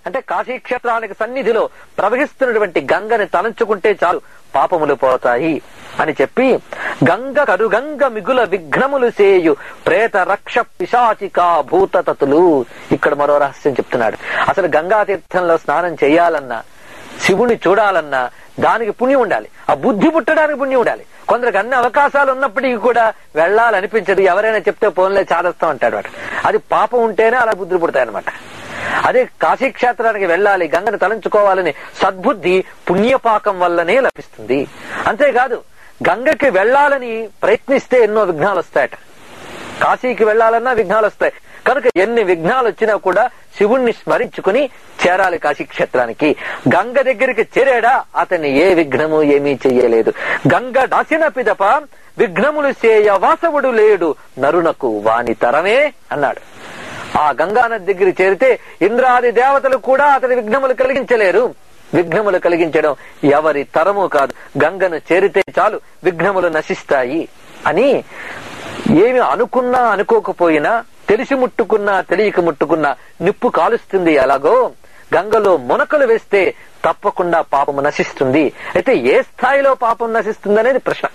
అంటే కాశీక్షేత్రానికి సన్నిధిలో ప్రవహిస్తున్నటువంటి గంగని తలంచుకుంటే చాలు పాపములు పోతాయి అని చెప్పి గంగ కరుగంగ మిగుల విఘ్నములు సేయు ప్రేత రక్ష పిశాచికా భూతతతులు ఇక్కడ మరో రహస్యం చెప్తున్నాడు అసలు గంగా తీర్థంలో స్నానం చేయాలన్నా శివుని చూడాలన్నా దానికి పుణ్యం ఉండాలి ఆ బుద్ధి పుట్టడానికి పుణ్యం ఉండాలి కొందరికి అన్ని అవకాశాలు ఉన్నప్పటికీ కూడా వెళ్ళాలనిపించదు ఎవరైనా చెప్తే పోన్లే చాదస్తా అంటాడు వాడు అది పాపం ఉంటేనే అలా బుద్ధి పుడతాయన్నమాట అదే కాశీక్షేత్రానికి వెళ్ళాలి గంగను తలంచుకోవాలని సద్బుద్ధి పుణ్యపాకం వల్లనే లభిస్తుంది అంతేకాదు గంగకి వెళ్ళాలని ప్రయత్నిస్తే ఎన్నో విఘ్నాలు వస్తాయట కాశీకి వెళ్ళాలన్నా విఘ్నాలు వస్తాయి కనుక ఎన్ని విఘ్నాలు వచ్చినా కూడా శివుణ్ణి స్మరించుకుని చేరాలి కాశీక్షేత్రానికి గంగ దగ్గరికి చేరాడా అతన్ని ఏ విఘ్నము ఏమీ చెయ్యలేదు గంగ దాసిన పిదప విఘ్నములు చేయ వాసవుడు లేడు నరునకు వాని తరమే అన్నాడు ఆ గంగానది దగ్గర చేరితే ఇంద్రాది దేవతలు కూడా అతని విఘ్నములు కలిగించలేరు విఘ్నములు కలిగించడం ఎవరి తరము కాదు గంగను చేరితే చాలు విఘ్నములు నశిస్తాయి అని ఏమి అనుకున్నా అనుకోకపోయినా తెలిసి ముట్టుకున్నా తెలియక ముట్టుకున్నా నిప్పు కాలుస్తుంది ఎలాగో గంగలో మునకలు వేస్తే తప్పకుండా పాపము నశిస్తుంది అయితే ఏ స్థాయిలో పాపం నశిస్తుంది అనేది ప్రశ్న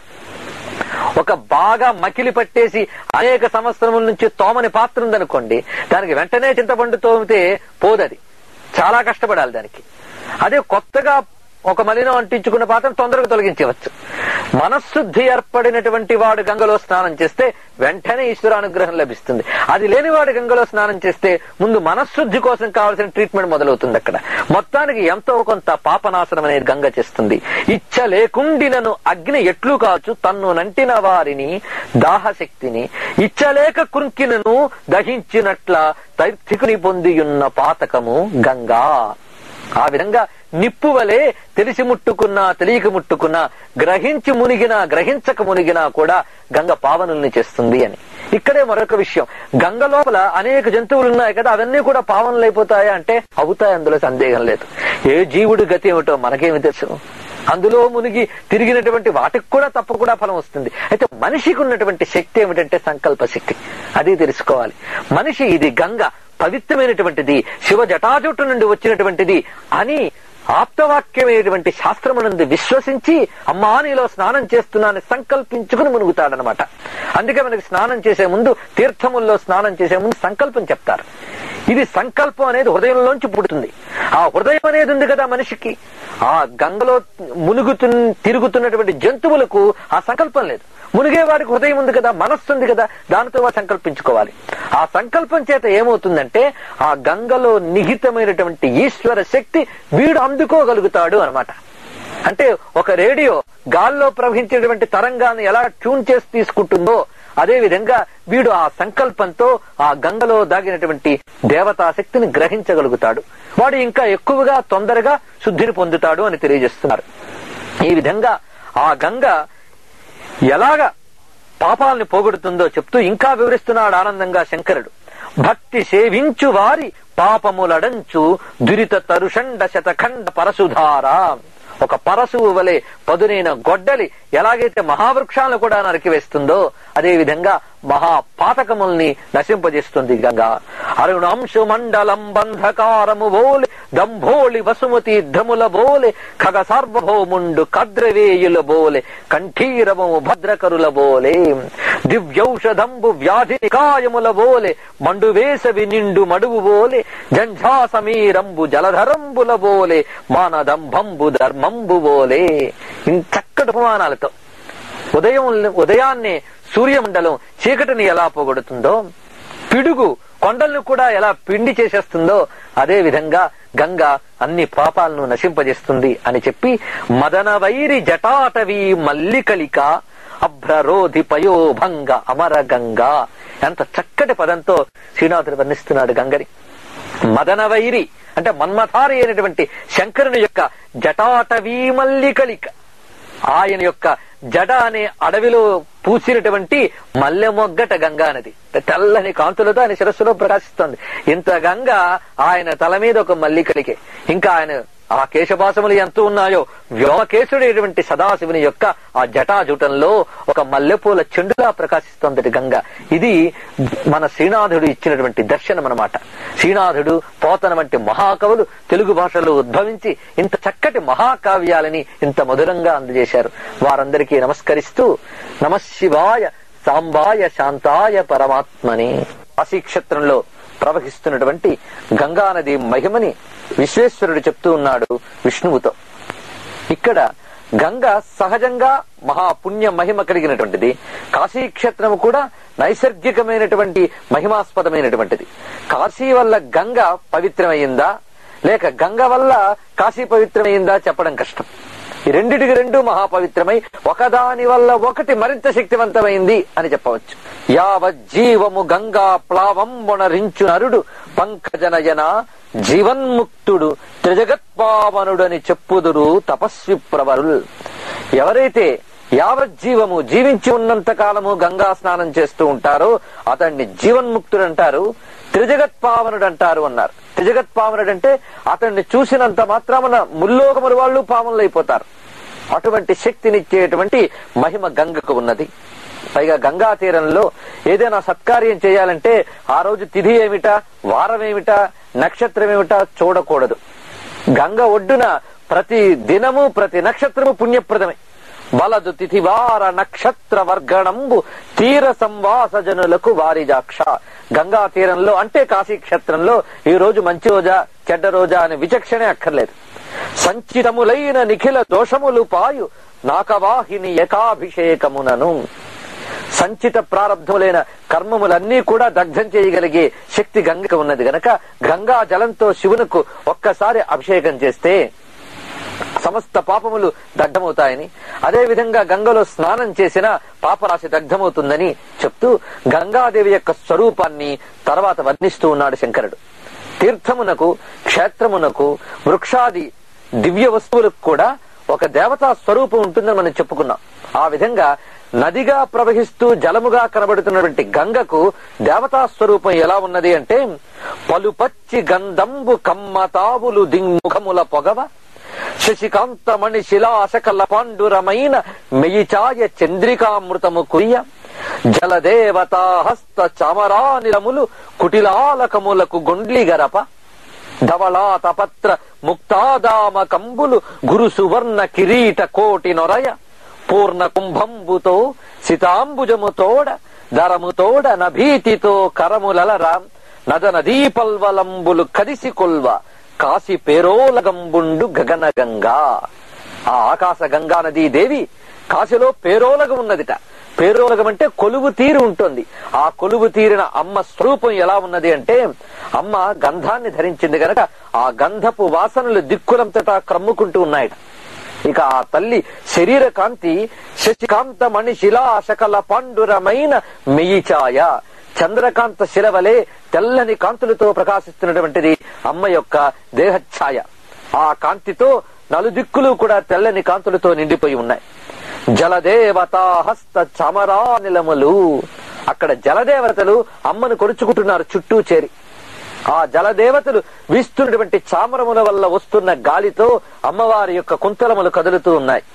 ఒక బాగా మకిలి పట్టేసి అనేక సంవత్సరముల నుంచి తోమని పాత్ర ఉందనుకోండి దానికి వెంటనే చింతపండు తోమితే పోదది చాలా కష్టపడాలి దానికి అదే కొత్తగా ఒక మలినం అంటించుకున్న పాత్ర తొందరగా తొలగించవచ్చు మనశుద్ధి ఏర్పడినటువంటి వాడు గంగలో స్నానం చేస్తే వెంటనే ఈశ్వరానుగ్రహం లభిస్తుంది అది లేనివాడు గంగలో స్నానం చేస్తే ముందు మనశుద్ధి కోసం కావాల్సిన ట్రీట్మెంట్ మొదలవుతుంది అక్కడ మొత్తానికి ఎంతో కొంత పాపనాశనం అనేది గంగ చేస్తుంది ఇచ్చ లేకుండినను అగ్ని ఎట్లు కావచ్చు తన్ను నంటిన వారిని దాహశక్తిని ఇచ్చలేక కృంకినను దహించినట్ల తైర్థికుని పొందియున్న పాతకము గంగా ఆ విధంగా నిప్పు వలె తెలిసి ముట్టుకున్నా తెలియక ముట్టుకున్నా గ్రహించి మునిగినా గ్రహించక మునిగినా కూడా గంగ పావనుల్ని చేస్తుంది అని ఇక్కడే మరొక విషయం గంగ లోపల అనేక జంతువులు ఉన్నాయి కదా అవన్నీ కూడా పావనులు అయిపోతాయా అంటే అవుతాయి అందులో సందేహం లేదు ఏ జీవుడి గతి ఏమిటో మనకేమి తెలుసు అందులో మునిగి తిరిగినటువంటి వాటికి కూడా తప్పకుండా ఫలం వస్తుంది అయితే మనిషికి ఉన్నటువంటి శక్తి ఏమిటంటే సంకల్ప శక్తి అది తెలుసుకోవాలి మనిషి ఇది గంగ పవిత్రమైనటువంటిది శివ జటాజుట్టు నుండి వచ్చినటువంటిది అని ఆప్తవాక్యమైనటువంటి శాస్త్రమునందు విశ్వసించి అమ్మా నీలో స్నానం చేస్తున్నానని సంకల్పించుకుని మునుగుతాడనమాట అందుకే మనకి స్నానం చేసే ముందు తీర్థముల్లో స్నానం చేసే ముందు సంకల్పం చెప్తారు ఇది సంకల్పం అనేది హృదయంలోంచి పుడుతుంది ఆ హృదయం అనేది ఉంది కదా మనిషికి ఆ గంగలో మునుగుతు తిరుగుతున్నటువంటి జంతువులకు ఆ సంకల్పం లేదు మునిగేవాడికి హృదయం ఉంది కదా మనస్సు ఉంది కదా దానితో వాడు సంకల్పించుకోవాలి ఆ సంకల్పం చేత ఏమవుతుందంటే ఆ గంగలో నిహితమైనటువంటి ఈశ్వర శక్తి వీడు అందుకోగలుగుతాడు అన్నమాట అంటే ఒక రేడియో గాల్లో ప్రవహించేటువంటి తరంగాన్ని ఎలా ట్యూన్ చేసి తీసుకుంటుందో అదే విధంగా వీడు ఆ సంకల్పంతో ఆ గంగలో దాగినటువంటి దేవతా శక్తిని గ్రహించగలుగుతాడు వాడు ఇంకా ఎక్కువగా తొందరగా శుద్ధిని పొందుతాడు అని తెలియజేస్తున్నారు ఈ విధంగా ఆ గంగ ఎలాగ పాపాలని పోగొడుతుందో చెప్తూ ఇంకా వివరిస్తున్నాడు ఆనందంగా శంకరుడు భక్తి సేవించు వారి పాపములడంచు దురిత తరుషండ శతఖండ పరసుధారా ఒక పరశువు వలె పదునైన గొడ్డలి ఎలాగైతే మహావృక్షాలను కూడా నరికివేస్తుందో అదే విధంగా మహాపాతకముల్ని నశింపజేస్తుంది గంగా అరుణాంశు మండలం బంధకారము బోలె దంభోళి వసుమతి ధముల బోలె ఖగ సార్వభౌముండు కద్రవేయుల బోలె కంఠీరము భద్రకరుల బోలే దివ్యౌషధంబు వ్యాధి నికాయముల బోలె మండు వేసవి నిండు మడువు బోలె జంఝా సమీరంబు జలధరంబుల బోలె మానదంభంబు ధర్మంబు బోలే ఇంత చక్కటి ఉపమానాలతో ఉదయం ఉదయాన్నే సూర్యమండలం చీకటిని ఎలా పోగొడుతుందో పిడుగు కొండలను కూడా ఎలా పిండి చేసేస్తుందో అదే విధంగా గంగ అన్ని పాపాలను నశింపజేస్తుంది అని చెప్పి మదన వైరి జటాటవి మల్లికలిక అభ్రరోధి పయోభంగ అమర గంగా ఎంత చక్కటి పదంతో శ్రీనాథుడు వర్ణిస్తున్నాడు గంగని మదన వైరి అంటే మన్మథారి అయినటువంటి శంకరుని యొక్క జటాటవీ మల్లికలిక ఆయన యొక్క జడ అనే అడవిలో పూసినటువంటి మల్లె మొగ్గట గంగా నది తెల్లని కాంతులతో ఆయన శిరస్సులో ప్రకాశిస్తోంది ఇంత గంగ ఆయన తల మీద ఒక మల్లికలికే ఇంకా ఆయన ఆ కేశభాసములు ఎంత ఉన్నాయో వ్యోమకేశుడైనటువంటి సదాశివుని యొక్క ఆ జటాజుటంలో ఒక మల్లెపూల చెండులా ప్రకాశిస్తోందటి గంగ ఇది మన శ్రీనాథుడు ఇచ్చినటువంటి దర్శనం అన్నమాట శ్రీనాథుడు పోతన వంటి మహాకవులు తెలుగు భాషలో ఉద్భవించి ఇంత చక్కటి మహాకావ్యాలని ఇంత మధురంగా అందజేశారు వారందరికీ నమస్కరిస్తూ నమశివాయ సాంబాయ శాంతాయ పరమాత్మని కాశీక్షేత్రంలో ప్రవహిస్తున్నటువంటి గంగానది మహిమని విశ్వేశ్వరుడు చెప్తూ ఉన్నాడు విష్ణువుతో ఇక్కడ గంగ సహజంగా మహాపుణ్య మహిమ కలిగినటువంటిది కాశీక్షేత్రము కూడా నైసర్గికమైనటువంటి మహిమాస్పదమైనటువంటిది కాశీ వల్ల గంగ పవిత్రమైందా లేక గంగ వల్ల కాశీ పవిత్రమైందా చెప్పడం కష్టం ఈ రెండిటికి రెండు మహాపవిత్రమై ఒకదాని వల్ల ఒకటి మరింత శక్తివంతమైంది అని చెప్పవచ్చు యావజ్జీవము గంగా ప్లావం మొనరించు నరుడు పంకజనయన జీవన్ముక్తుడు త్రిజగత్పావనుడని చెప్పుదురు తపస్వి ప్రవరుల్ ఎవరైతే యావజ్జీవము జీవించి ఉన్నంత కాలము గంగా స్నానం చేస్తూ ఉంటారో అతన్ని జీవన్ముక్తుడు అంటారు త్రిజగత్పావనుడు అంటారు అన్నారు త్రిజగత్పావనుడు అంటే అతన్ని చూసినంత మాత్రమున ముల్లోకములు వాళ్ళు పావనులు అయిపోతారు అటువంటి శక్తినిచ్చేటువంటి మహిమ గంగకు ఉన్నది పైగా గంగా తీరంలో ఏదైనా సత్కార్యం చేయాలంటే ఆ రోజు తిథి ఏమిటా వారం ఏమిటా నక్షత్రం ఏమిటా చూడకూడదు గంగ ఒడ్డున ప్రతి దినము ప్రతి నక్షత్రము పుణ్యప్రదమే బలదు తిథివార నక్షత్ర వర్గణంబు తీర సంవాస జనులకు వారిజాక్ష గంగా తీరంలో అంటే కాశీ క్షేత్రంలో ఈ రోజు మంచి రోజా చెడ్డ రోజా అనే విచక్షణే అక్కర్లేదు సంచితములైన నిఖిల దోషములు పాయు నాకవాహిని ఏకాభిషేకమునను సంచిత ప్రారంధములైన కర్మములన్నీ కూడా దగ్ధం చేయగలిగే శక్తి గంగకు ఉన్నది గనక గంగా జలంతో శివునకు ఒక్కసారి అభిషేకం చేస్తే సమస్త పాపములు దగ్ధమవుతాయని అదే విధంగా గంగలో స్నానం చేసిన పాపరాశి దగ్ధమవుతుందని చెప్తూ గంగాదేవి యొక్క స్వరూపాన్ని తర్వాత వర్ణిస్తూ ఉన్నాడు శంకరుడు తీర్థమునకు క్షేత్రమునకు వృక్షాది దివ్య వస్తువులకు కూడా ఒక దేవతా స్వరూపం ఉంటుందని మనం చెప్పుకున్నాం ఆ విధంగా నదిగా ప్రవహిస్తూ జలముగా కనబడుతున్నటువంటి గంగకు దేవతా స్వరూపం ఎలా ఉన్నది అంటే పలుపచ్చి గంధంబు కమ్మతావులు దింగుఖముల పొగవ శశికాంతమణి శిలాశకల పాండురమైన మెయిచాయ చంద్రికామృతము కుయ్య జలదేవతా హస్త చమరానిలములు కుటిలాలకములకు గొండ్లి గరప ధవళాతపత్ర ముక్తాదామ కంబులు గురు సువర్ణ కిరీట కోటి నొరయ పూర్ణ కుంభంబుతో సితాంబుజముతోడ దరముతోడ నభీతితో కరములలరా నద నదీపల్వలంబులు కదిసి కొల్వ కాశి పేరోలగంబుండు గగన గంగా ఆ ఆకాశ గంగా నదీ దేవి కాశీలో పేరోలగం ఉన్నదిట పేరోలగం అంటే కొలువు తీరు ఉంటుంది ఆ కొలువు తీరిన అమ్మ స్వరూపం ఎలా ఉన్నది అంటే అమ్మ గంధాన్ని ధరించింది గనక ఆ గంధపు వాసనలు దిక్కులంతటా క్రమ్ముకుంటూ ఉన్నాయట ఇక ఆ తల్లి శరీర కాంతి శశికాంత మణిశిలా శకల పాండురమైన మెయిచాయ చంద్రకాంత శిలవలే తెల్లని కాంతులతో ప్రకాశిస్తున్నటువంటిది అమ్మ యొక్క దేహఛాయ ఆ కాంతితో నలుదిక్కులు కూడా తెల్లని కాంతులతో నిండిపోయి ఉన్నాయి జలదేవత హస్త చమరానిలములు అక్కడ జలదేవతలు అమ్మను కొరుచుకుంటున్నారు చుట్టూ చేరి ఆ జలదేవతలు వీస్తున్నటువంటి చామరముల వల్ల వస్తున్న గాలితో అమ్మవారి యొక్క కుంతలములు కదులుతూ ఉన్నాయి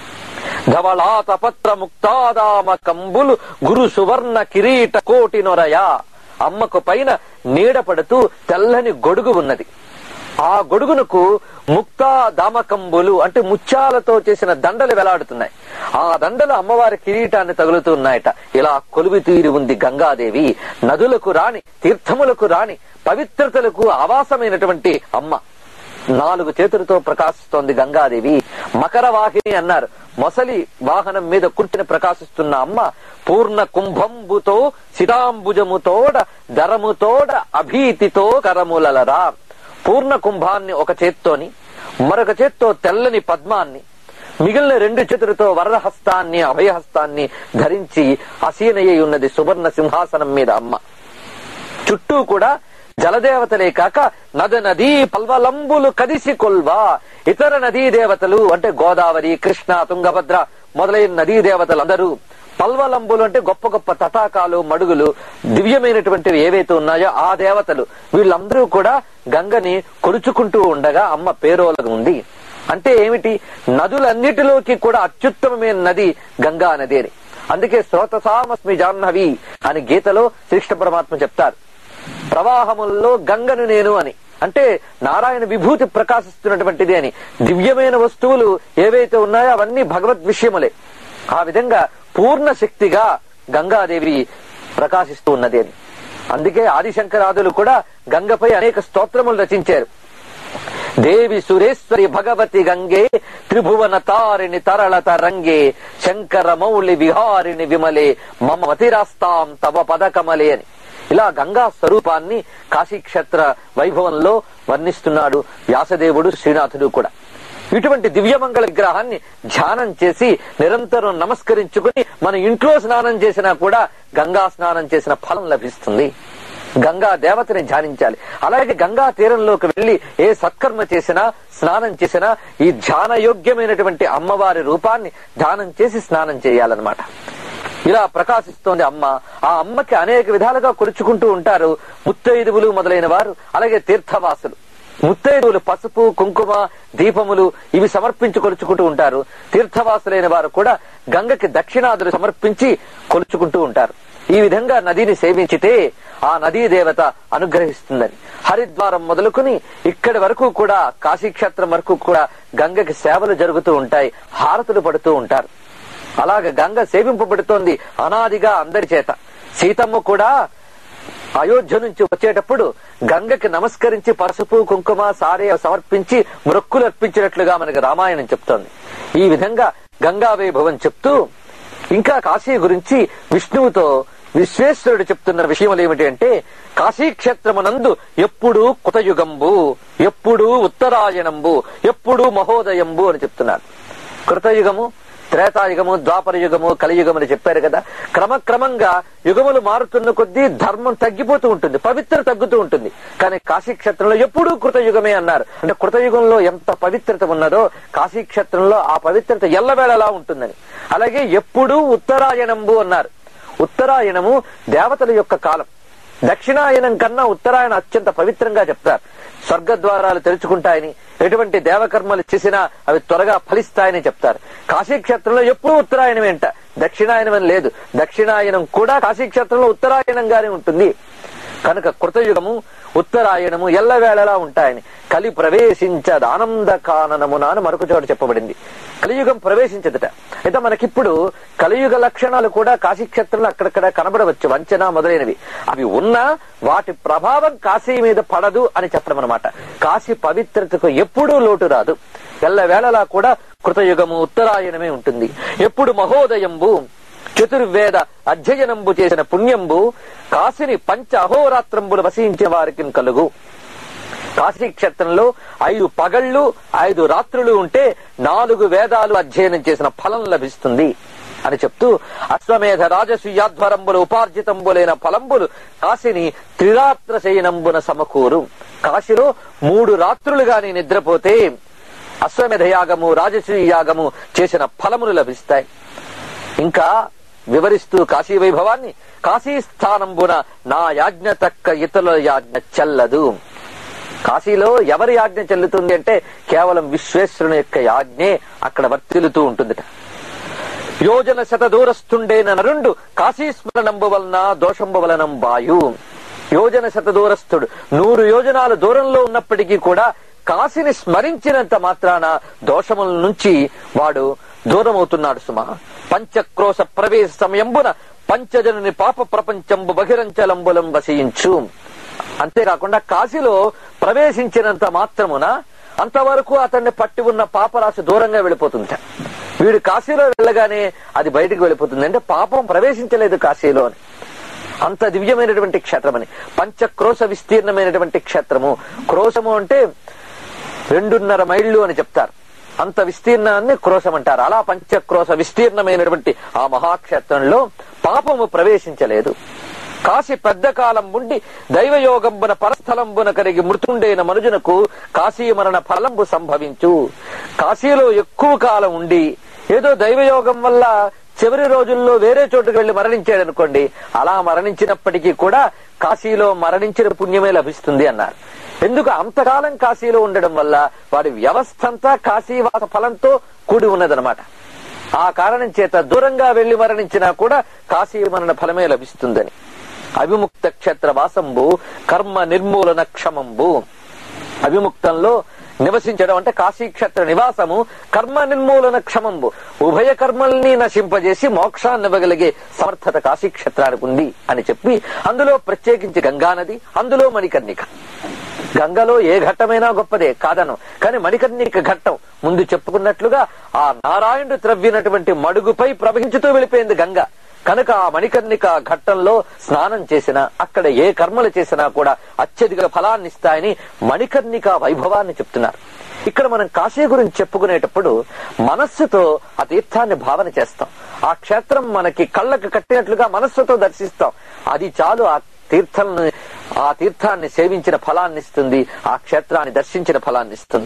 ధవళాతపత్ర ముక్తాదామ కంబులు గురు సువర్ణ కిరీట కోటి నొరయ అమ్మకు పైన నీడ పడుతూ తెల్లని గొడుగు ఉన్నది ఆ గొడుగునకు ముక్తా దామకంబులు అంటే ముత్యాలతో చేసిన దండలు వెలాడుతున్నాయి ఆ దండలు అమ్మవారి కిరీటాన్ని తగులుతున్నాయట ఇలా కొలువి తీరి ఉంది గంగాదేవి నదులకు రాని తీర్థములకు రాని పవిత్రతలకు ఆవాసమైనటువంటి అమ్మ నాలుగు చేతులతో ప్రకాశిస్తోంది గంగాదేవి మకర వాహిని అన్నారు మొసలి వాహనం మీద కుర్తిని ప్రకాశిస్తున్న అమ్మ పూర్ణ కుంభంబుతో సితాంబుజముతోడ దరముతోడ అభీతితో కరములలరా పూర్ణ కుంభాన్ని ఒక చేత్తోని మరొక చేత్తో తెల్లని పద్మాన్ని మిగిలిన రెండు చేతులతో వరదహస్తాన్ని అభయహస్తాన్ని ధరించి అసీనయ్యి ఉన్నది సువర్ణ సింహాసనం మీద అమ్మ చుట్టూ కూడా జలదేవతలే కాక నద నదీ పల్వలంబులు కదిసి కొల్వా ఇతర నదీ దేవతలు అంటే గోదావరి కృష్ణ తుంగభద్ర మొదలైన నదీ దేవతలందరూ పల్వలంబులు అంటే గొప్ప గొప్ప తటాకాలు మడుగులు దివ్యమైనటువంటివి ఏవైతే ఉన్నాయో ఆ దేవతలు వీళ్ళందరూ కూడా గంగని కొలుచుకుంటూ ఉండగా అమ్మ పేరోలకు ఉంది అంటే ఏమిటి నదులన్నిటిలోకి కూడా అత్యుత్తమమైన నది గంగా నది అని అందుకే శ్రోతసామస్మి జాహ్నవి అని గీతలో శ్రీకృష్ణ పరమాత్మ చెప్తారు ప్రవాహముల్లో గంగను నేను అని అంటే నారాయణ విభూతి ప్రకాశిస్తున్నటువంటిది అని దివ్యమైన వస్తువులు ఏవైతే ఉన్నాయో అవన్నీ భగవద్ విషయములే ఆ విధంగా పూర్ణ శక్తిగా గంగాదేవి ప్రకాశిస్తూ ఉన్నది అని అందుకే ఆదిశంకరాదులు కూడా గంగపై అనేక స్తోత్రములు రచించారు దేవి సురేశ్వరి భగవతి గంగే త్రిభువన తారిణి తరళత రంగే శంకర మౌళి విహారిణి విమలే మమ మతిరాస్తాం తవ పదకమలే అని ఇలా గంగా స్వరూపాన్ని కాశీక్షేత్ర వైభవంలో వర్ణిస్తున్నాడు వ్యాసదేవుడు శ్రీనాథుడు కూడా ఇటువంటి దివ్యమంగళ విగ్రహాన్ని ధ్యానం చేసి నిరంతరం నమస్కరించుకుని మన ఇంట్లో స్నానం చేసినా కూడా గంగా స్నానం చేసిన ఫలం లభిస్తుంది గంగా దేవతని ధ్యానించాలి అలాగే గంగా తీరంలోకి వెళ్లి ఏ సత్కర్మ చేసినా స్నానం చేసినా ఈ ధ్యాన యోగ్యమైనటువంటి అమ్మవారి రూపాన్ని ధ్యానం చేసి స్నానం చేయాలన్నమాట ఇలా ప్రకాశిస్తోంది అమ్మ ఆ అమ్మకి అనేక విధాలుగా కొలుచుకుంటూ ఉంటారు ముత్తైదువులు మొదలైన వారు అలాగే తీర్థవాసులు ముత్తైదువులు పసుపు కుంకుమ దీపములు ఇవి సమర్పించి కొలుచుకుంటూ ఉంటారు తీర్థవాసులైన వారు కూడా గంగకి దక్షిణాదులు సమర్పించి కొలుచుకుంటూ ఉంటారు ఈ విధంగా నదిని సేవించితే ఆ నదీ దేవత అనుగ్రహిస్తుందని హరిద్వారం మొదలుకుని ఇక్కడి వరకు కూడా కాశీక్షేత్రం వరకు కూడా గంగకి సేవలు జరుగుతూ ఉంటాయి హారతులు పడుతూ ఉంటారు అలాగ గంగ సేవింపబడుతోంది అనాదిగా అందరి చేత సీతమ్మ కూడా అయోధ్య నుంచి వచ్చేటప్పుడు గంగకి నమస్కరించి పసుపు కుంకుమ సారే సమర్పించి మొక్కులు అర్పించినట్లుగా మనకి రామాయణం చెప్తోంది ఈ విధంగా గంగా వైభవం చెప్తూ ఇంకా కాశీ గురించి విష్ణువుతో విశ్వేశ్వరుడు చెప్తున్న విషయములు ఏమిటి అంటే కాశీక్షేత్రమునందు ఎప్పుడు కృతయుగంబు ఎప్పుడు ఉత్తరాయణంబు ఎప్పుడు మహోదయంబు అని చెప్తున్నారు కృతయుగము త్రేతాయుగము ద్వాపర యుగము కలియుగము అని చెప్పారు కదా క్రమక్రమంగా యుగములు మారుతున్న కొద్దీ ధర్మం తగ్గిపోతూ ఉంటుంది పవిత్ర తగ్గుతూ ఉంటుంది కానీ కాశీక్షేత్రంలో ఎప్పుడూ కృతయుగమే అన్నారు అంటే కృతయుగంలో ఎంత పవిత్రత ఉన్నదో కాశీక్షేత్రంలో ఆ పవిత్రత ఎల్లవేళలా ఉంటుందని అలాగే ఎప్పుడూ ఉత్తరాయణంబు అన్నారు ఉత్తరాయణము దేవతల యొక్క కాలం దక్షిణాయనం కన్నా ఉత్తరాయణ అత్యంత పవిత్రంగా చెప్తారు స్వర్గద్వారాలు తెరుచుకుంటాయని ఎటువంటి దేవకర్మలు చేసినా అవి త్వరగా ఫలిస్తాయని చెప్తారు కాశీక్షేత్రంలో ఎప్పుడూ ఉత్తరాయణం ఏంట దక్షిణాయనం అని లేదు దక్షిణాయనం కూడా కాశీక్షేత్రంలో ఉత్తరాయణంగానే ఉంటుంది కనుక కృతయుగము ఉత్తరాయణము ఎల్లవేళలా ఉంటాయని కలి ప్రవేశించదు ఆనంద కాననమున అని మరొక చోట చెప్పబడింది కలియుగం ప్రవేశించదట అయితే మనకిప్పుడు కలియుగ లక్షణాలు కూడా కాశీక్షేత్రంలో అక్కడక్కడ కనబడవచ్చు వంచన మొదలైనవి అవి ఉన్నా వాటి ప్రభావం కాశీ మీద పడదు అని చెప్పడం అనమాట కాశీ పవిత్రతకు ఎప్పుడూ లోటు రాదు ఎల్లవేళలా కూడా కృతయుగము ఉత్తరాయణమే ఉంటుంది ఎప్పుడు మహోదయంబు చతుర్వేద అధ్యయనంబు చేసిన పుణ్యంబు కాశిని పంచ అహోరాత్రంబులు వసించే వారికి కలుగు కాశీ క్షేత్రంలో ఐదు పగళ్ళు ఐదు రాత్రులు ఉంటే నాలుగు వేదాలు అధ్యయనం చేసిన ఫలం లభిస్తుంది అని చెప్తూ అశ్వమేధ రాజసూయాధ్వరంబులు ఉపార్జితంబులైన ఫలంబులు కాశీని త్రిరాత్ర శయనంబున సమకూరు కాశీలో మూడు రాత్రులు గాని నిద్రపోతే అశ్వమేధ యాగము రాజసూయ యాగము చేసిన ఫలములు లభిస్తాయి ఇంకా వివరిస్తూ కాశీ వైభవాన్ని కాశీ స్థానంబున నా యాజ్ఞ తక్క ఇతరుల యాజ్ఞ చెల్లదు కాశీలో ఎవరి యాజ్ఞ చెల్లుతుంది అంటే కేవలం విశ్వేశ్వరుని యొక్క యాజ్ఞే అక్కడ వర్తిల్లుతూ ఉంటుందిట యోజన శత దూరస్తుండేన నరుండు కాశీ స్మరణంబు వలన దోషంబు వలనం బాయు యోజన శత దూరస్థుడు నూరు యోజనాలు దూరంలో ఉన్నప్పటికీ కూడా కాశీని స్మరించినంత మాత్రాన దోషముల నుంచి వాడు దూరమవుతున్నాడు సుమా పంచక్రోశ ప్రవేశ సమయంబున పంచజనుని పాప ప్రపంచంబు బహిరంచలంబులం వసించు అంతేకాకుండా కాశీలో ప్రవేశించినంత మాత్రమున అంతవరకు అతన్ని పట్టి ఉన్న పాపరాశి దూరంగా వెళ్ళిపోతుంది వీడు కాశీలో వెళ్ళగానే అది బయటికి వెళ్ళిపోతుంది అంటే పాపం ప్రవేశించలేదు కాశీలో అని అంత దివ్యమైనటువంటి క్షేత్రమని పంచక్రోశ విస్తీర్ణమైనటువంటి క్షేత్రము క్రోశము అంటే రెండున్నర మైళ్ళు అని చెప్తారు అంత విస్తీర్ణాన్ని క్రోశం అంటారు అలా పంచక్రోశ విస్తీర్ణమైనటువంటి ఆ మహాక్షేత్రంలో పాపము ప్రవేశించలేదు కాశీ పెద్ద కాలం ఉండి దైవయోగంబున పరస్థలంబున కరిగి మృతుండైన మనుజునకు కాశీ మరణ ఫలంబు సంభవించు కాశీలో ఎక్కువ కాలం ఉండి ఏదో దైవయోగం వల్ల చివరి రోజుల్లో వేరే చోటుకు వెళ్లి మరణించాడు అనుకోండి అలా మరణించినప్పటికీ కూడా కాశీలో మరణించిన పుణ్యమే లభిస్తుంది అన్నారు ఎందుకు అంతకాలం కాశీలో ఉండడం వల్ల వాడి వ్యవస్థ అంతా కాశీవాస ఫలంతో కూడి ఉన్నదనమాట ఆ కారణం చేత దూరంగా వెళ్లి మరణించినా కూడా కాశీ మరణ ఫలమే లభిస్తుందని అవిముక్త క్షేత్ర వాసంబు కర్మ నిర్మూలన క్షమంబు అవిముక్తంలో నివసించడం అంటే కాశీక్షేత్ర నివాసము కర్మ నిర్మూలన క్షమంబు ఉభయ కర్మల్ని నశింపజేసి మోక్షాన్ని ఇవ్వగలిగే సమర్థత కాశీక్షేత్రానికి ఉంది అని చెప్పి అందులో ప్రత్యేకించి గంగానది అందులో మణికర్ణిక గంగలో ఏ ఘట్టమైనా గొప్పదే కాదను కానీ మణికర్ణిక ఘట్టం ముందు చెప్పుకున్నట్లుగా ఆ నారాయణుడు త్రవ్వినటువంటి మడుగుపై ప్రవహించుతూ వెళ్ళిపోయింది గంగ కనుక ఆ మణికర్ణిక ఘట్టంలో స్నానం చేసినా అక్కడ ఏ కర్మలు చేసినా కూడా అత్యధిక ఫలాన్ని ఇస్తాయని మణికర్ణిక వైభవాన్ని చెప్తున్నారు ఇక్కడ మనం కాశీ గురించి చెప్పుకునేటప్పుడు మనస్సుతో ఆ తీర్థాన్ని భావన చేస్తాం ఆ క్షేత్రం మనకి కళ్ళకు కట్టినట్లుగా మనస్సుతో దర్శిస్తాం అది చాలు ఆ తీర్థాన్ని ఆ తీర్థాన్ని సేవించిన ఫలాన్ని ఇస్తుంది ఆ క్షేత్రాన్ని దర్శించిన ఫలాన్ని ఇస్తుంది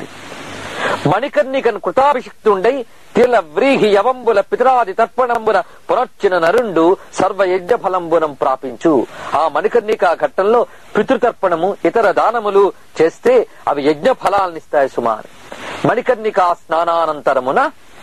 మణికర్ణికను కృతాభిషిక్తుండై తిల వ్రీహి యవంబుల పితరాది తర్పణంబున పునర్చిన నరుండు సర్వ యజ్ఞ ఫలంబునం ప్రాపించు ఆ మణికర్ణిక ఘట్టంలో పితృతర్పణము ఇతర దానములు చేస్తే అవి యజ్ఞ ఫలాలనిస్తాయి సుమా అని. మణికర్ణిక స్నానానంతరమున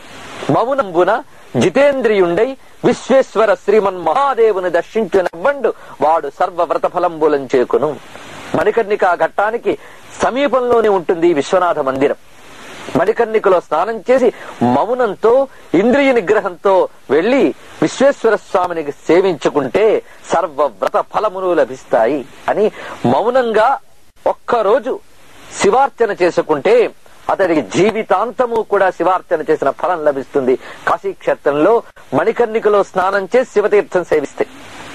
మౌనంబున జితేంద్రియుండై విశ్వేశ్వర శ్రీమన్ మహాదేవుని దర్శించినవ్వండు వాడు సర్వ వ్రత ఫలంబులం చేకును మణికర్ణిక ఘట్టానికి సమీపంలోనే ఉంటుంది ఈ విశ్వనాథ మందిరం మణికర్ణికలో స్నానం చేసి మౌనంతో ఇంద్రియ నిగ్రహంతో వెళ్లి విశ్వేశ్వర స్వామిని సేవించుకుంటే సర్వ వ్రత ఫలములు లభిస్తాయి అని మౌనంగా ఒక్కరోజు శివార్చన చేసుకుంటే అతడికి జీవితాంతము కూడా శివార్చన చేసిన ఫలం లభిస్తుంది కాశీక్షేత్రంలో మణికర్ణికలో స్నానం చేసి శివతీర్థం సేవిస్తే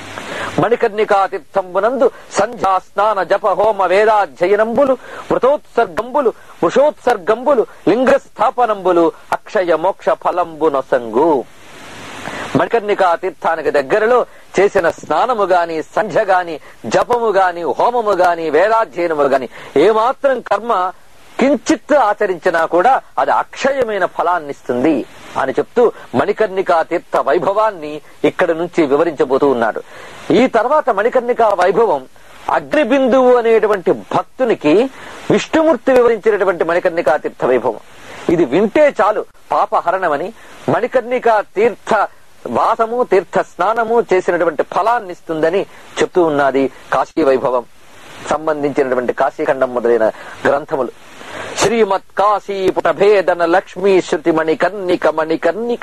మణికర్ణికా తీర్థంబునందు సంధ్యా స్నాన జప హోమ వేదాధ్యయనంబులు మృతోత్సర్గంబులు వృషోత్సర్గంబులు లింగ స్థాపనంబులు అక్షయ మోక్ష ఫలంబు నొసంగు మణికర్ణికా తీర్థానికి దగ్గరలో చేసిన స్నానము గాని సంధ్య గాని జపము గాని హోమము గాని వేదాధ్యయనము గాని ఏమాత్రం కర్మ కించిత్ ఆచరించినా కూడా అది అక్షయమైన ఫలాన్నిస్తుంది అని చెప్తూ మణికర్ణికా తీర్థ వైభవాన్ని ఇక్కడ నుంచి వివరించబోతూ ఉన్నాడు ఈ తర్వాత మణికర్ణికా వైభవం అగ్నిబిందువు అనేటువంటి భక్తునికి విష్ణుమూర్తి వివరించినటువంటి మణికర్ణికా తీర్థ వైభవం ఇది వింటే చాలు పాపహరణమని మణికర్ణికా తీర్థ వాసము తీర్థ స్నానము చేసినటువంటి ఫలాన్ని ఇస్తుందని చెప్తూ ఉన్నది కాశీ వైభవం సంబంధించినటువంటి కాశీఖండం మొదలైన గ్రంథములు శ్రీమత్ కాశీ పుటభేదన లక్ష్మీ శృతి మణికర్ణిక మణికర్ణిక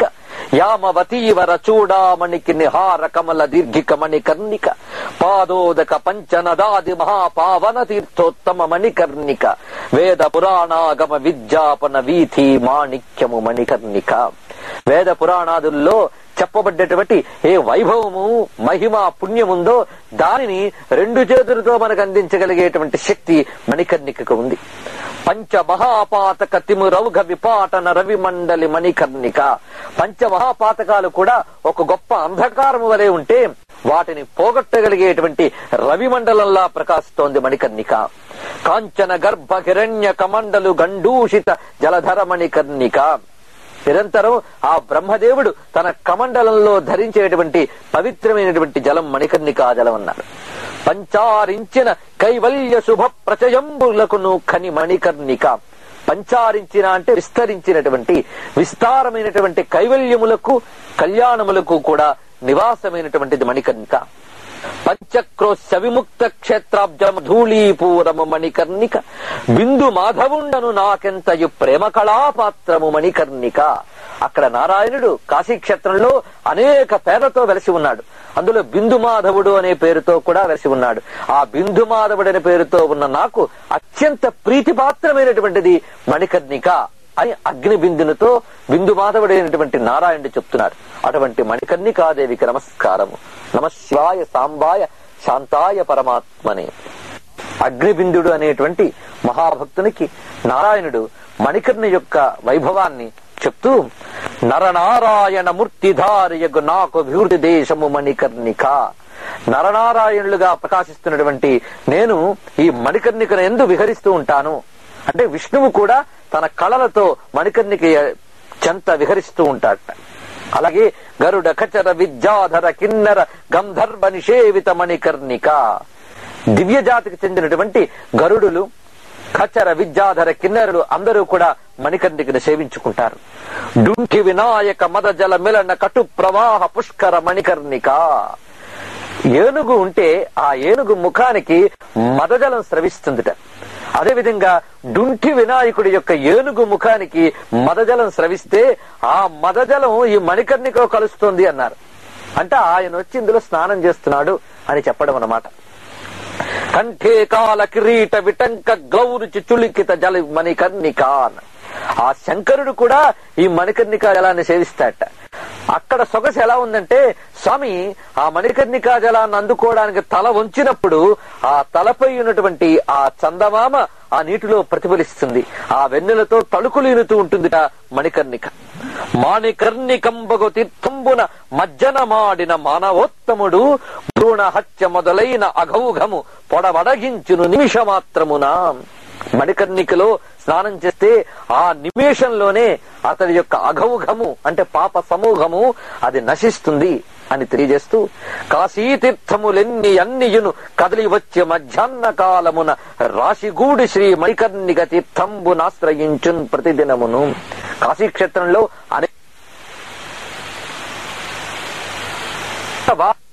యామవతీవర చూడామణికి నిహార కమల దీర్ఘిక మణికర్ణిక పాదోదక పంచనదాది మహాపావన తీర్థోత్తమ మణికర్ణిక వేద పురాణాగమ విద్యాపన వీథి మాణిక్యము మణికర్ణిక వేద పురాణాదుల్లో చెప్పబడ్డటువంటి ఏ వైభవము మహిమ పుణ్యముందో దానిని రెండు చేతులతో మనకు అందించగలిగేటువంటి శక్తి మణికర్ణికకు ఉంది పంచ మహాపాతక తిమురౌఘ విపాటన రవి మండలి మణికర్ణిక పంచ మహాపాతకాలు కూడా ఒక గొప్ప అంధకారము వలె ఉంటే వాటిని పోగొట్టగలిగేటువంటి రవి మండలంలా ప్రకాశిస్తోంది మణికర్ణిక కాంచన గర్భ హిరణ్య కమండలు గండూషిత జలధర మణికర్ణిక నిరంతరం ఆ బ్రహ్మదేవుడు తన కమండలంలో ధరించేటువంటి పవిత్రమైనటువంటి జలం మణికర్ణికా జలం అన్నారు పంచారించిన కైవల్య శుభ ప్రచయంబులకును ఖని మణికర్ణిక పంచారించిన అంటే విస్తరించినటువంటి విస్తారమైనటువంటి కైవల్యములకు కళ్యాణములకు కూడా నివాసమైనటువంటిది మణికర్ణిక పంచక్రోశ విముక్త క్షేత్రాబ్జం ధూళీపూరము మణికర్ణిక బిందు మాధవుండను నాకెంతయు ప్రేమ కళాపాత్రము మణికర్ణిక అక్కడ నారాయణుడు కాశీక్షేత్రంలో అనేక పేర్లతో వెలసి ఉన్నాడు అందులో బిందు మాధవుడు అనే పేరుతో కూడా వెలసి ఉన్నాడు ఆ బిందు మాధవుడు అనే పేరుతో ఉన్న నాకు అత్యంత ప్రీతిపాత్రమైనటువంటిది మణికర్ణిక అని అగ్ని బిందునితో బిందు మాధవుడైనటువంటి నారాయణుడు చెప్తున్నారు అటువంటి మణికర్ణికాదేవికి నమస్కారము నమ శివాయ సాంబాయ శాంతాయ పరమాత్మనే అగ్నిబిందుడు అనేటువంటి మహాభక్తునికి నారాయణుడు మణికర్ణి యొక్క వైభవాన్ని చెప్తూ నరనారాయణ మూర్తిధారియగు నాకు వివృతి దేశము మణికర్ణిక నరనారాయణులుగా ప్రకాశిస్తున్నటువంటి నేను ఈ మణికర్ణికను ఎందు విహరిస్తూ ఉంటాను అంటే విష్ణువు కూడా తన కళలతో మణికర్ణిక చెంత విహరిస్తూ ఉంటాడట అలాగే గరుడ ఖచర విద్యాధర కిన్నర గంధర్వ నిషేవిత మణికర్ణిక దివ్య జాతికి చెందినటువంటి గరుడులు ఖచర విద్యాధర కిన్నరులు అందరూ కూడా మణికర్ణికను సేవించుకుంటారు డుంకి వినాయక మద జల మిలన కటు ప్రవాహ పుష్కర మణికర్ణిక ఏనుగు ఉంటే ఆ ఏనుగు ముఖానికి మదజలం స్రవిస్తుందిట అదేవిధంగా డుంటి వినాయకుడి యొక్క ఏనుగు ముఖానికి మదజలం స్రవిస్తే ఆ మదజలం ఈ మణికర్ణికలో కలుస్తుంది అన్నారు అంటే ఆయన వచ్చి ఇందులో స్నానం చేస్తున్నాడు అని చెప్పడం అన్నమాట కంఠే కాల కిరీట విటంక గ్లౌరుచి చులికిత జల మణికర్ణిక అన్న. ఆ శంకరుడు కూడా ఈ మణికర్ణికా జలాన్ని సేవిస్తాడట అక్కడ సొగసు ఎలా ఉందంటే స్వామి ఆ మణికర్ణికా జలాన్ని అందుకోవడానికి తల వంచినప్పుడు ఆ తలపై ఉన్నటువంటి ఆ చందమామ ఆ నీటిలో ప్రతిఫలిస్తుంది ఆ వెన్నెలతో తలుకులీనుతూ ఉంటుందిట మణికర్ణిక మాణికర్ణికంబగు తీర్థంబున మజ్జనమాడిన మానవోత్తముడు భ్రూణ హత్య మొదలైన అఘౌఘము పొడవడగించును నిమిషమాత్రమున మణికర్ణికలో స్నానం చేస్తే ఆ నిమేషంలోనే అతడి యొక్క అఘౌఘము అంటే పాప సమూహము అది నశిస్తుంది అని తెలియజేస్తూ కాశీతీర్థములెన్ని అన్నియును కదిలి వచ్చే మధ్యాహ్న కాలమున రాశిగూడి శ్రీ మణికర్ణిక తీర్థంబునాశ్రయించున్ ప్రతిదినమును కాశీక్షేత్రంలో అనేక వా-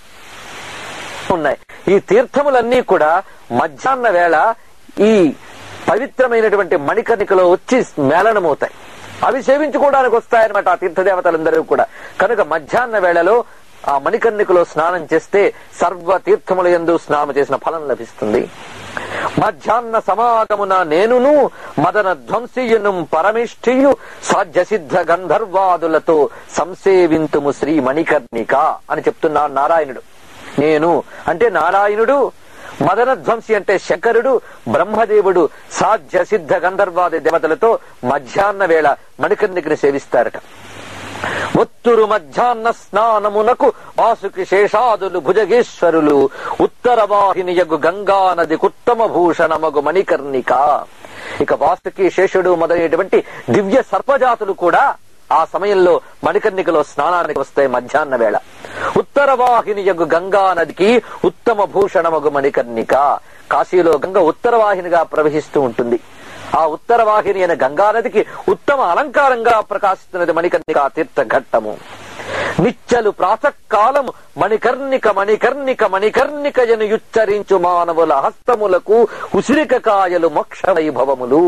ఉన్నాయి ఈ తీర్థములన్నీ కూడా మధ్యాహ్న వేళ ఈ పవిత్రమైనటువంటి మణికర్ణికలో వచ్చి మేళనమవుతాయి అవి సేవించుకోవడానికి వస్తాయన్నమాట ఆ తీర్థదేవతలందరూ కూడా కనుక మధ్యాహ్న వేళలో ఆ మణికర్ణికలో స్నానం చేస్తే సర్వ తీర్థముల యందు స్నానం చేసిన ఫలం లభిస్తుంది మధ్యాహ్న సమాగమున నేనును మదన ధ్వంసియును పరమిష్ఠియు సాధ్య సిద్ధ గంధర్వాదులతో సంసేవింతుము శ్రీ మణికర్ణిక అని చెప్తున్నాడు నారాయణుడు నేను అంటే నారాయణుడు మదన ధ్వంసి అంటే శంకరుడు బ్రహ్మదేవుడు సాధ్య సిద్ధ గంధర్వాది దేవతలతో మధ్యాహ్న వేళ మణికర్ణికని సేవిస్తారట ఒత్తురు మధ్యాహ్న స్నానమునకు వాసుకి శేషాదులు భుజగేశ్వరులు ఉత్తర వాహినియగు గంగా నది కుత్తమ భూషణమగు మణికర్ణిక ఇక వాసుకి శేషుడు మొదలైనటువంటి దివ్య సర్పజాతులు కూడా ఆ సమయంలో మణికర్ణికలో స్నానానికి వస్తాయి మధ్యాహ్న వేళ ఉత్తర వాహిని యొక్క గంగా నదికి ఉత్తమ భూషణమగు మణికర్ణిక కాశీలో గంగ ఉత్తర వాహినిగా ప్రవహిస్తూ ఉంటుంది ఆ ఉత్తర వాహిని అయిన గంగా నదికి ఉత్తమ అలంకారంగా ప్రకాశిస్తున్నది మణికర్ణిక తీర్థ ఘట్టము నిచ్చలు ప్రాతకాలము మణికర్ణిక మణికర్ణిక మణికర్ణిక జను యుచ్చరించు మానవుల హస్తములకు ఉసిరిక కాయలు మోక్ష వైభవములు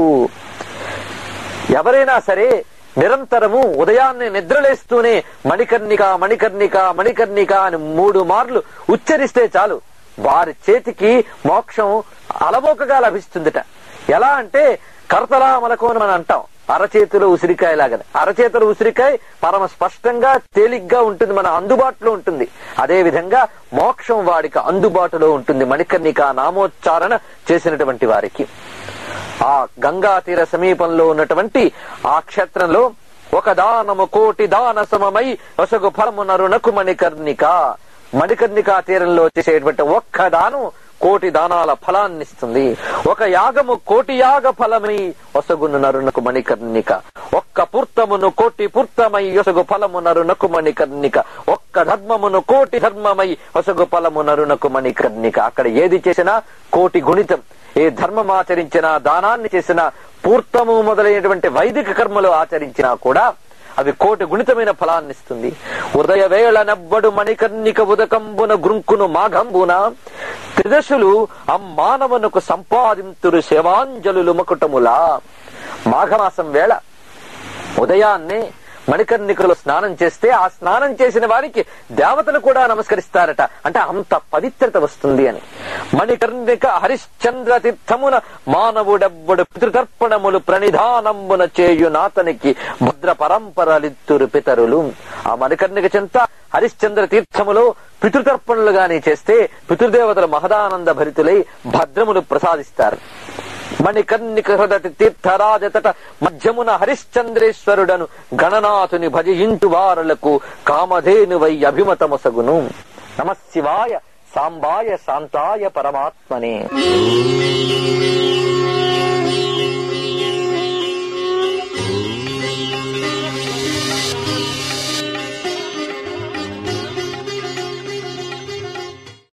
ఎవరైనా సరే నిరంతరము ఉదయాన్నే నిద్రలేస్తూనే మణికర్ణిక మణికర్ణిక మణికర్ణిక అని మూడు మార్లు ఉచ్చరిస్తే చాలు వారి చేతికి మోక్షం అలవోకగా లభిస్తుందిట ఎలా అంటే కర్తలామలకు అని మనం అంటాం అరచేతిలో ఉసిరికాయ లాగా అరచేతిలో ఉసిరికాయ పరమ స్పష్టంగా తేలిగ్గా ఉంటుంది మన అందుబాటులో ఉంటుంది అదే విధంగా మోక్షం వాడికి అందుబాటులో ఉంటుంది మణికర్ణిక నామోచ్చారణ చేసినటువంటి వారికి ఆ గంగా తీర సమీపంలో ఉన్నటువంటి ఆ క్షేత్రంలో ఒక దానము కోటి దాన సమమై వసగు ఫలము నరునకు మణికర్ణిక మణికర్ణిక తీరంలో చేసేటువంటి ఒక్క దానం కోటి దానాల ఫలాన్నిస్తుంది ఒక యాగము కోటి యాగ ఫలమై ఒసగును నరునకు మణికర్ణిక ఒక్క పూర్తమును కోటి పూర్తమై ఒసగు ఫలము నరునకు మణికర్ణిక ఒక్క ధర్మమును కోటి ధర్మమై ఒసగు ఫలము నరునకు మణికర్ణిక అక్కడ ఏది చేసినా కోటి గుణితం ఏ ధర్మం ఆచరించినా దానాన్ని చేసినా పూర్తము మొదలైనటువంటి వైదిక కర్మలు ఆచరించినా కూడా అవి కోటి గుణితమైన ఫలాన్నిస్తుంది ఉదయ వేళ నవ్వడు మణికర్ణిక ఉదకంబున గృంకును మాఘంబున త్రిదశులు అమ్మానవనుకు సంపాదింతురు శివాంజలులు మకుటములా మాఘమాసం వేళ ఉదయాన్నే మణికర్ణికలో స్నానం చేస్తే ఆ స్నానం చేసిన వారికి దేవతలు కూడా నమస్కరిస్తారట అంటే అంత పవిత్రత వస్తుంది అని మణికర్ణిక హరిశ్చంద్ర తీర్థమున మానవుడెవ్వడు పితృతర్పణములు ప్రణిధానమున చేయు నాతనికి భద్ర పరంపరలిత్తురు పితరులు ఆ మణికర్ణిక చెంత హరిశ్చంద్ర తీర్థములో పితృతర్పణలుగాని చేస్తే పితృదేవతలు మహదానంద భరితులై భద్రములు ప్రసాదిస్తారు మణికర్ణిక హృదటి తీర్థరాజతట మధ్యమున హరిశ్చంద్రేశ్వరుడను గణనాథుని భజయించు వారులకు కామధేనువై అభిమతమొసగును నమ శివాయ సాంబాయ శాంతాయ పరమాత్మనే